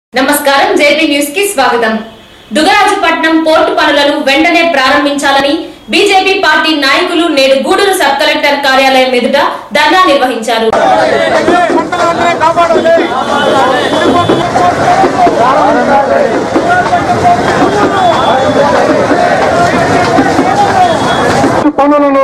నమస్కారం JP news కి స్వాగతం దుగరాజుపట్నం పోర్టు పనులను వెంటనే ప్రారంభించాలని బీజేపీ పార్టీ నాయకులు నేడు గూడూరు సబ్ కలెక్టర్ కార్యాలయం ఎదుట ధర్నా నిర్వహించారు పనులను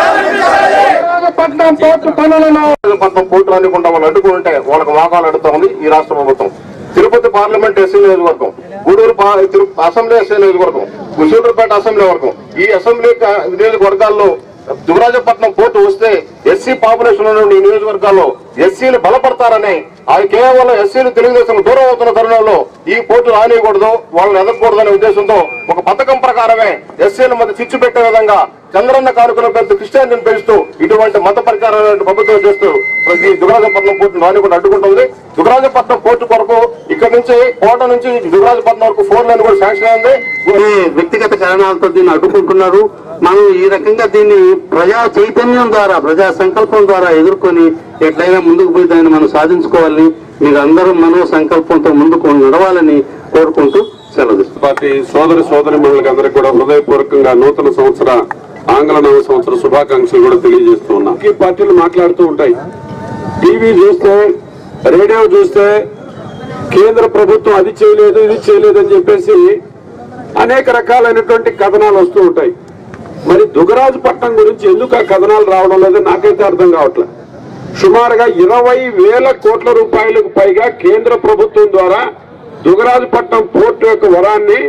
పట్నం పోర్టు పనులను పట్నం పోర్టు రానికుండా వాళ్ళు అడ్డుకుంటే వాళ్ళకి వాగాలు అడుగుతా ఉంది ఈ రాష్ట్ర ప్రభుత్వం తిరుపతి పార్లమెంట్ ఎస్సీ నియోజకవర్గం గూడూరు పా- తిరు- అసెంబ్లీ ఎస్సీ నియోజకవర్గం కుషూరుపేట అసెంబ్లీ వర్గం ఈ అసెంబ్లీ క- నియోజకవర్గాల్లో దువరాజపట్నం పోర్టు వస్తే ఎస్సీ పాపులేషన్ ఉన్న ఈ నియోజకవర్గాల్లో ఎస్సీలు బలపడతారని అది కేవలం ఎస్సీలు తెలుగుదేశం దూరం అవుతున్న తరుణంలో ఈ పోర్టు రానియకూడదు వాళ్ళని ఎదగకూడదు అనే ఉద్దేశంతో ఒక పథకం ప్రకారమే ఎస్సీల మధ్య చిచ్చు పెట్టే విధంగా చంద్రన్న కానుకల పెంచు క్రిస్టియానిటీని పెంచుతూ ఇటువంటి మత పరికారాలను ప్రభుత్వం చేస్తూ ప్రతి దుగరాజపట్నం పోర్టు రానికుండా అడ్డుకుంటుంది దుగరాజపట్నం పోర్టు కొరకు ఇక్కడ నుంచి కోట నుంచి దుగరాజపట్నం వరకు ఫోర్ లైన్ కూడా శాంక్షన్ అయింది ఈ వ్యక్తిగత కారణాలతో దీన్ని అడ్డుకుంటున్నారు మనం ఈ రకంగా దీన్ని ప్రజా చైతన్యం ద్వారా ప్రజా సంకల్పం ద్వారా ఎదుర్కొని ఎట్లయినా ముందుకు పోయి దాన్ని మనం సాధించుకోవాలని మీరు అందరూ మనో సంకల్పంతో ముందుకు నడవాలని కోరుకుంటూ సెలవు తీసుకుంటాం. పార్టీ సోదరి సోదరి అందరికీ కూడా హృదయపూర్వకంగా నూతన సంవత్సర ఆంగ్ల నవ సంవత్సర శుభాకాంక్షలు కూడా తెలియజేస్తూ ఉన్నాం ఈ పార్టీలు మాట్లాడుతూ ఉంటాయి టీవీ చూస్తే రేడియో చూస్తే కేంద్ర ప్రభుత్వం అది చేయలేదు ఇది చేయలేదు అని చెప్పేసి అనేక రకాలైనటువంటి కథనాలు వస్తూ ఉంటాయి మరి దుగరాజుపట్నం గురించి ఎందుకు ఆ కథనాలు రావడం లేదో నాకైతే అర్థం కావట్లేదు సుమారుగా ఇరవై వేల కోట్ల రూపాయలకు పైగా కేంద్ర ప్రభుత్వం ద్వారా దుగరాజుపట్నం పోర్టు యొక్క వరాన్ని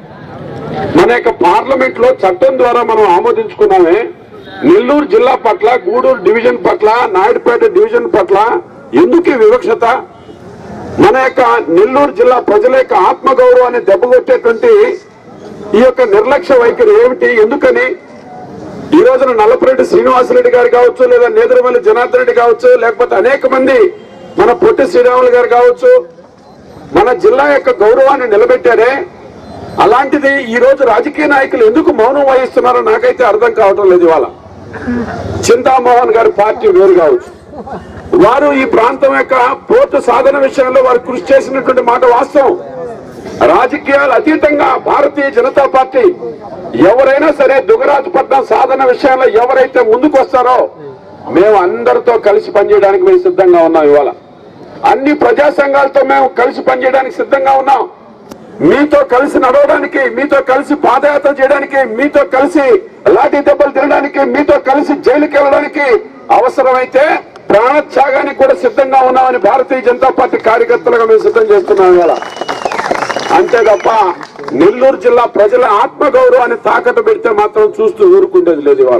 మన యొక్క పార్లమెంట్ లో చట్టం ద్వారా మనం ఆమోదించుకున్నామే నెల్లూరు జిల్లా పట్ల గూడూరు డివిజన్ పట్ల నాయుడుపేట డివిజన్ పట్ల ఎందుకు ఈ వివక్షత మన యొక్క నెల్లూరు జిల్లా ప్రజల యొక్క ఆత్మగౌరవాన్ని దెబ్బకొట్టేటువంటి ఈ యొక్క నిర్లక్ష్య వైఖరి ఏమిటి ఎందుకని ఈ రోజున నల్లపురెడ్డి శ్రీనివాసరెడ్డి గారు కావచ్చు లేదా నేదురుమల్లి జనార్దన్ రెడ్డి కావచ్చు లేకపోతే అనేక మంది మన పొట్టి శ్రీరాములు గారు కావచ్చు మన జిల్లా యొక్క గౌరవాన్ని నిలబెట్టారే అలాంటిది ఈ రోజు రాజకీయ నాయకులు ఎందుకు మౌనం వహిస్తున్నారో నాకైతే అర్థం కావటం లేదు ఇవాళ చింతామోహన్ గారి పార్టీ వేరు కావచ్చు వారు ఈ ప్రాంతం యొక్క పోర్టు సాధన విషయంలో వారు కృషి చేసినటువంటి మాట వాస్తవం రాజకీయాలు అతీతంగా భారతీయ జనతా పార్టీ ఎవరైనా సరే దుగరాజపట్నం సాధన విషయంలో ఎవరైతే ముందుకు వస్తారో మేము అందరితో కలిసి పనిచేయడానికి మేము సిద్ధంగా ఉన్నాం ఇవాళ అన్ని ప్రజా సంఘాలతో మేము కలిసి పనిచేయడానికి సిద్ధంగా ఉన్నాం మీతో కలిసి నడవడానికి మీతో కలిసి పాదయాత్ర చేయడానికి మీతో కలిసి లాఠీ దెబ్బలు తినడానికి మీతో కలిసి జైలుకి వెళ్ళడానికి అవసరమైతే ప్రాణత్యాగానికి కూడా సిద్ధంగా ఉన్నామని భారతీయ జనతా పార్టీ కార్యకర్తలుగా మేము సిద్ధం చేస్తున్నాం ఇవాళ అంతే తప్ప నెల్లూరు జిల్లా ప్రజల ఆత్మగౌరవాన్ని తాకట్టు పెడితే మాత్రం చూస్తూ ఊరుకుండేది లేదు ఇవాళ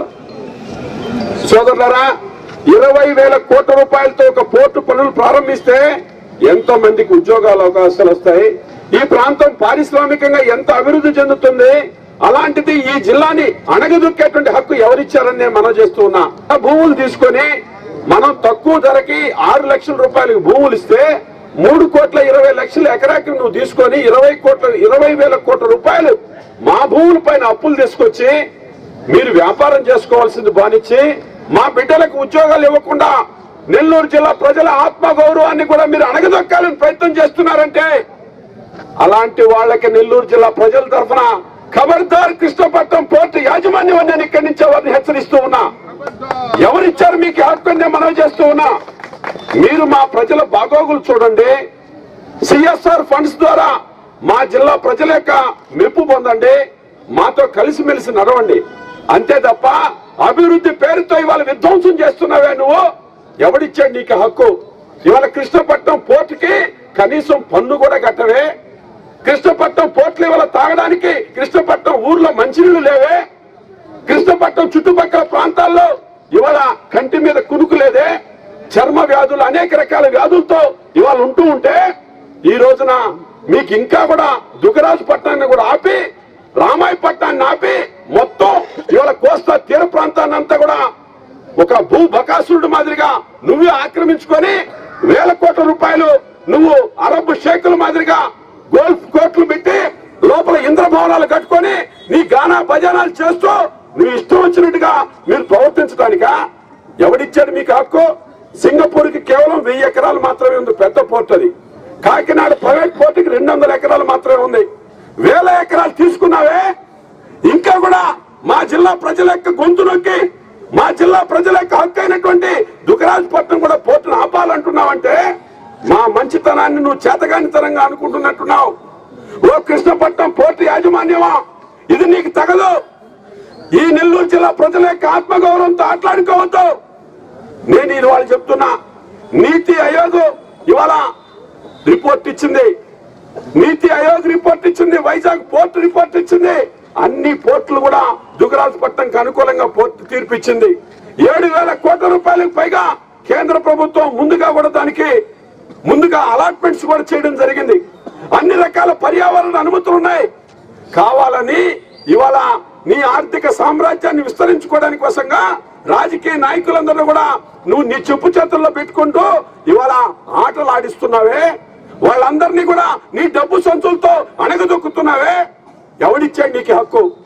సోదరులరా ఇరవై వేల కోట్ల రూపాయలతో ఒక పోర్టు పనులు ప్రారంభిస్తే ఎంతో మందికి ఉద్యోగాల అవకాశాలు వస్తాయి ఈ ప్రాంతం పారిశ్రామికంగా ఎంత అభివృద్ధి చెందుతుంది అలాంటిది ఈ జిల్లాని అణగదొక్కేటువంటి హక్కు ఎవరిచ్చారని నేను మనం చేస్తూ ఉన్నా ఆ భూములు తీసుకొని మనం తక్కువ ధరకి ఆరు లక్షల రూపాయలకు భూములు ఇస్తే మూడు కోట్ల ఇరవై లక్షల ఎకరాకి నువ్వు తీసుకొని ఇరవై కోట్ల ఇరవై వేల కోట్ల రూపాయలు మా భూముల పైన అప్పులు తీసుకొచ్చి మీరు వ్యాపారం చేసుకోవాల్సింది బానిచ్చి మా బిడ్డలకు ఉద్యోగాలు ఇవ్వకుండా నెల్లూరు జిల్లా ప్రజల ఆత్మగౌరవాన్ని కూడా మీరు అణగదొక్కాలని ప్రయత్నం చేస్తున్నారంటే అలాంటి వాళ్ళకి నెల్లూరు జిల్లా ప్రజల తరఫున ఖబర్దార్ కృష్ణపట్నం పోర్టు యాజమాన్యం అని నేను ఇక్కడి నుంచి వారిని హెచ్చరిస్తూ ఉన్నా ఎవరిచ్చారు మీకు ఈ హక్కు అని నేను మనవి చేస్తూ ఉన్నా మీరు మా ప్రజల బాగోగులు చూడండి సిఎస్ఆర్ ఫండ్స్ ద్వారా మా జిల్లా ప్రజల యొక్క మెప్పు పొందండి మాతో కలిసిమెలిసి నడవండి అంతే తప్ప అభివృద్ధి పేరుతో ఇవాళ విధ్వంసం చేస్తున్నావే నువ్వు ఎవడిచ్చాడు నీకు హక్కు ఇవాళ కృష్ణపట్నం పోర్టుకి కనీసం పన్ను కూడా కట్టవే కృష్ణపట్నం పోర్టులు ఇవాళ తాగడానికి కృష్ణపట్నం ఊర్లో మంచినీళ్లు లేవే కృష్ణపట్నం చుట్టుపక్కల ప్రాంతాల్లో ఇవాళ కంటి మీద కునుకు లేదే చర్మ వ్యాధులు అనేక రకాల వ్యాధులతో ఇవాళ ఉంటూ ఉంటే ఈ రోజున మీకు ఇంకా కూడా దుగరాజుపట్నాన్ని కూడా ఆపి రామాయపట్నాన్ని ఆపి మొత్తం ఇవాళ కోస్తా తీర ప్రాంతాన్ని అంతా కూడా ఒక భూ బకాసురుడు మాదిరిగా నువ్వే ఆక్రమించుకొని వేల కోట్ల రూపాయలు నువ్వు అరబ్ షేకుల మాదిరిగా గోల్ఫ్ కోట్లు పెట్టి లోపల ఇంద్రభవనాలు కట్టుకొని నీ గానా భజనాలు చేస్తూ నువ్వు ఇష్టం వచ్చినట్టుగా మీరు ప్రవర్తించడానికా ఎవడిచ్చాడు మీకు హక్కు సింగపూర్ కి కేవలం వెయ్యి ఎకరాలు మాత్రమే ఉంది పెద్ద పోర్ట్ అది కాకినాడ ప్రైవేట్ పోర్టుకి చేతకానితనంగా అనుకుంటున్నట్టున్నావు ఓ కృష్ణపట్నం పోర్టు యాజమాన్యమా ఇది నీకు తగదు ఈ నెల్లూరు జిల్లా ప్రజల యొక్క ఆత్మగౌరవంతో ఆటలాడుకోవద్దు నేను ఇవాళ చెప్తున్నా నీతి ఆయోగ్ ఇవాళ రిపోర్ట్ ఇచ్చింది నీతి ఆయోగ్ రిపోర్ట్ ఇచ్చింది వైజాగ్ పోర్ట్ రిపోర్ట్ ఇచ్చింది అన్ని పోర్టులు కూడా దుగరాజపట్నంకి అనుకూలంగా పోర్టు తీర్పిచ్చింది ఏడు వేల కోట్ల రూపాయలకు పైగా కేంద్ర ప్రభుత్వం ముందుగా కూడా దానికి ముందుగా అలాట్మెంట్స్ కూడా చేయడం జరిగింది అన్ని రకాల పర్యావరణ అనుమతులు ఉన్నాయి కావాలని ఇవాళ నీ ఆర్థిక సామ్రాజ్యాన్ని విస్తరించుకోవడానికి కోసంగా రాజకీయ నాయకులందరూ కూడా నువ్వు నీ చెప్పు చేతుల్లో పెట్టుకుంటూ ఇవాళ ఆటలు ఆడిస్తున్నావే వాళ్ళందరినీ కూడా నీ డబ్బు సంచులతో అణగదొక్కుతున్నావే ఎవడిచ్చాడు నీకు హక్కు